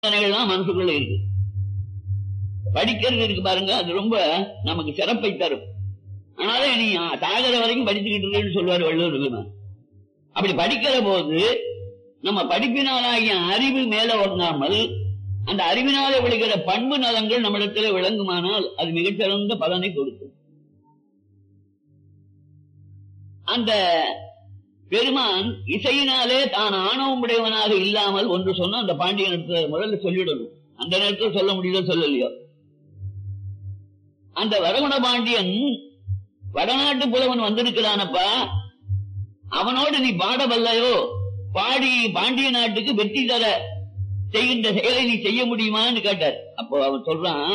சிந்தனைகள்லாம் மனசுக்குள்ள இருக்கு படிக்கிறது இருக்கு பாருங்க அது ரொம்ப நமக்கு சிறப்பை தரும் ஆனாலே நீ சாகர வரைக்கும் படிச்சுக்கிட்டு இருக்கேன்னு சொல்லுவார் வள்ளுவர் பெருமான். அப்படி படிக்கிற போது நம்ம படிப்பினாலாகிய அறிவு மேல ஒண்ணாமல் அந்த அறிவினாலே விளைகிற பண்பு நலங்கள் நம்மிடத்தில் விளங்குமானால் அது மிகச்சிறந்த பலனை கொடுக்கும் அந்த பெருமான் இசையினாலே தான் ஆணவம் உடையவனாக இல்லாமல் ஒன்று சொன்னா அந்த பாண்டியனத்தை முதல்ல சொல்லிடணும் அந்த நேரத்தில் சொல்ல முடியல சொல்லலையோ அந்த வரகுண பாண்டியன் வடநாட்டு புலவன் வந்திருக்கிறானப்பா அவனோடு நீ பாடவல்லையோ பாடி பாண்டிய நாட்டுக்கு வெற்றி தர செய்கின்ற செயலை நீ செய்ய முடியுமான்னு கேட்டார் அப்போ அவன் சொல்றான்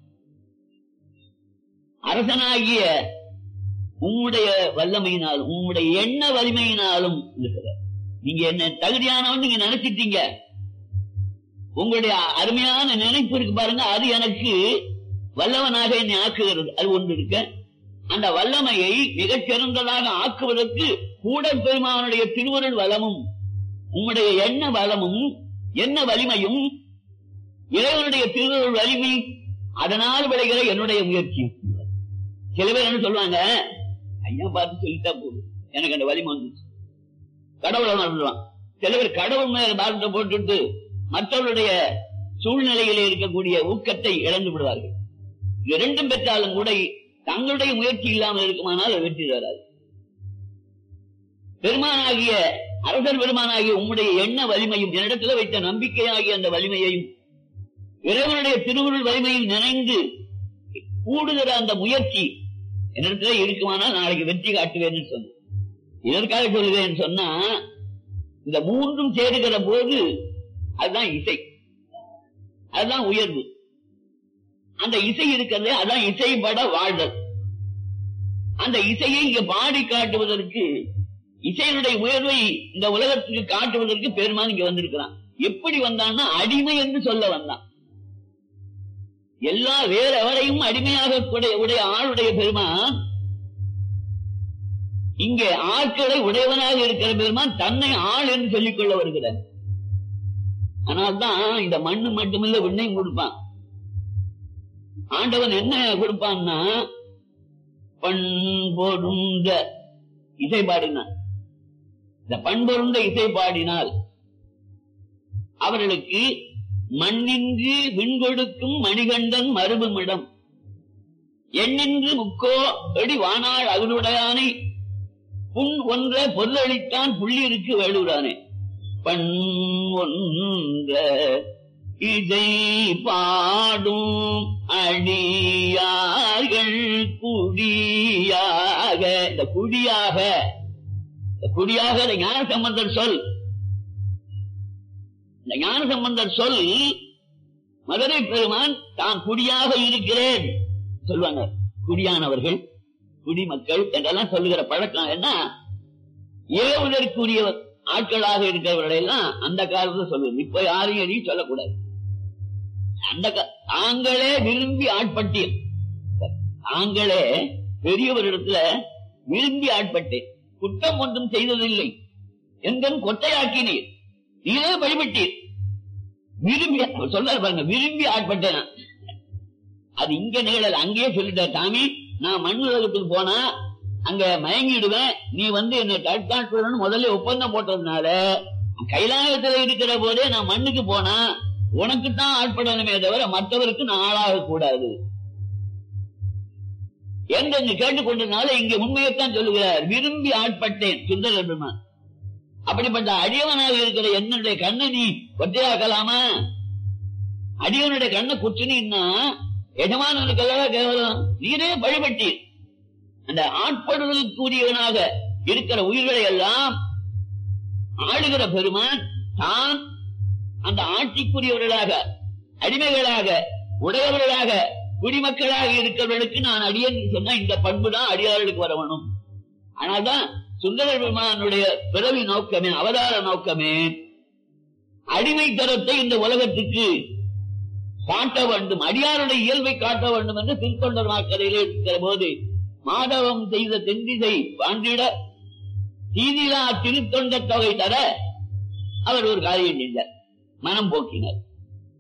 அரசனாகிய உம்முடைய வல்லமையினாலும் உம்முடைய எண்ண வலிமையினாலும் இருக்கிறார் நீங்க என்ன தகுதியானவன் நீங்க நினைச்சிட்டீங்க உங்களுடைய அருமையான நினைப்பு இருக்கு பாருங்க அது எனக்கு வல்லவனாக என்னை ஆக்குகிறது அது ஒன்று இருக்க அந்த வல்லமையை மிகச் சிறந்ததாக ஆக்குவதற்கு கூட பெருமானுடைய திருவருள் வளமும் உம்முடைய எண்ண வளமும் என்ன வலிமையும் இறைவனுடைய திருவருள் வலிமை அதனால் விளைகிற என்னுடைய முயற்சி சில பேர் என்ன சொல்லுவாங்க ஐயா பார்த்து சொல்லிட்டா போதும் எனக்கு அந்த வலிமை வந்துச்சு கடவுளை சொல்லுவான் சில பேர் கடவுள் மேல பாரத்தை போட்டுட்டு மற்றவருடைய சூழ்நிலையிலே இருக்கக்கூடிய ஊக்கத்தை இழந்து விடுவார்கள் இரண்டும் பெற்றாலும் கூட தங்களுடைய முயற்சி இல்லாமல் இருக்குமானால் அது வெற்றி தராது பெருமானாகிய அரசர் பெருமானாகிய உம்முடைய எண்ண வலிமையும் என்னிடத்தில் வைத்த நம்பிக்கையாகிய அந்த வலிமையையும் இறைவனுடைய திருவுருள் வலிமையும் நினைந்து கூடுகிற அந்த முயற்சி என்னிடத்துல இருக்குமானால் நாளைக்கு வெற்றி காட்டுவேன்னு சொன்ன இதற்காக சொல்லுவேன் சொன்னா இந்த மூன்றும் சேருகிற போது அதுதான் இசை அதுதான் உயர்வு அந்த இசை இருக்கிறது அதான் இசைப்பட வாழ்தல் அந்த இசையை இங்க பாடி காட்டுவதற்கு இசையினுடைய உயர்வை இந்த உலகத்துக்கு காட்டுவதற்கு பெருமான் இங்க வந்திருக்கிறான் எப்படி வந்தான்னா அடிமை என்று சொல்ல வந்தான் எல்லா வேற எவரையும் அடிமையாக உடைய உடைய ஆளுடைய பெருமான் இங்கே ஆட்களை உடையவனாக இருக்கிற பெருமான் தன்னை ஆள் என்று சொல்லிக் கொள்ள வருகிறார் அதனால்தான் இந்த மண்ணு மட்டுமில்ல விண்ணையும் கொடுப்பான் ஆண்டவன் என்ன கொடுப்பான்னா பண்பொருந்த இசை பாடினான் இந்த பண்பொருந்த இசை பாடினால் அவர்களுக்கு மண்ணின்றி விண்கொடுக்கும் மணிகண்டன் மறுபுமிடம் எண்ணின்று முக்கோ அடி வானாள் அகனுடையானை புண் ஒன்ற பொருளளித்தான் புள்ளிருக்கு வேலூரானே பண் ஒன்ற இதை பாடும் அடியார்கள் குடியாக இந்த குடியாக இந்த குடியாக இந்த ஞான சம்பந்தர் சொல் இந்த ஞான சம்பந்தர் சொல் மதுரை பெருமான் தான் குடியாக இருக்கிறேன் சொல்லுவாங்க குடியானவர்கள் குடிமக்கள் என்றெல்லாம் சொல்லுகிற பழக்கம் என்ன ஏவுதற்குரிய ஆட்களாக இருக்கிறவர்களை எல்லாம் அந்த காலத்துல சொல்லுவது இப்ப யாரையும் எதையும் சொல்லக்கூடாது அந்த தாங்களே விரும்பி ஆட்பட்டேன் தாங்களே பெரியவரிடத்துல விரும்பி ஆட்பட்டேன் குற்றம் ஒன்றும் செய்ததில்லை எங்கும் கொட்டையாக்கினீர் நீரே வழிபட்டீர் விரும்பி சொல்ல பாருங்க விரும்பி ஆட்பட்டேன் அது இங்க நிகழல அங்கேயே சொல்லிட்டார் சாமி நான் மண் உலகத்துக்கு போனா அங்க மயங்கிடுவேன் நீ வந்து என்ன தற்காட்டுறன்னு முதல்ல ஒப்பந்தம் போட்டதுனால கைலாயத்துல இருக்கிற போதே நான் மண்ணுக்கு போனா உனக்கு தான் ஆட்படணுமே தவிர மற்றவருக்கு நான் ஆளாக கூடாது என்று இங்க கேட்டுக்கொண்டதுனால இங்க உண்மையைத்தான் சொல்லுகிறார் விரும்பி ஆட்பட்டேன் சுந்தர பெருமான் அப்படிப்பட்ட அடியவனாக இருக்கிற என்னுடைய கண்ணை நீ ஒற்றையாக்கலாமா அடியவனுடைய கண்ணை குச்சினா எஜமானனுக்கு கேவலம் நீரே வழிபட்டீர் அந்த ஆட்படுதலுக்குரியவனாக இருக்கிற உயிர்களை எல்லாம் ஆளுகிற பெருமான் தான் அந்த ஆட்சிக்குரியவர்களாக அடிமைகளாக உடையவர்களாக குடிமக்களாக இருக்கிறவர்களுக்கு நான் அடியன் சொன்ன இந்த பண்பு தான் அடியார்களுக்கு வரவணும் ஆனால்தான் சுந்தர பெருமானுடைய பிறவி நோக்கமே அவதார நோக்கமே அடிமைத்தரத்தை இந்த உலகத்துக்கு காட்ட வேண்டும் அடியாருடைய இயல்பை காட்ட வேண்டும் என்று திருத்தொண்டர் மாக்கரையில் இருக்கிற போது மாதவம் செய்த தென்திசை வாண்டிட தீதிலா திருத்தொண்ட தொகை தர அவர் ஒரு காரியம் செய்தார் மனம் போக்கினார்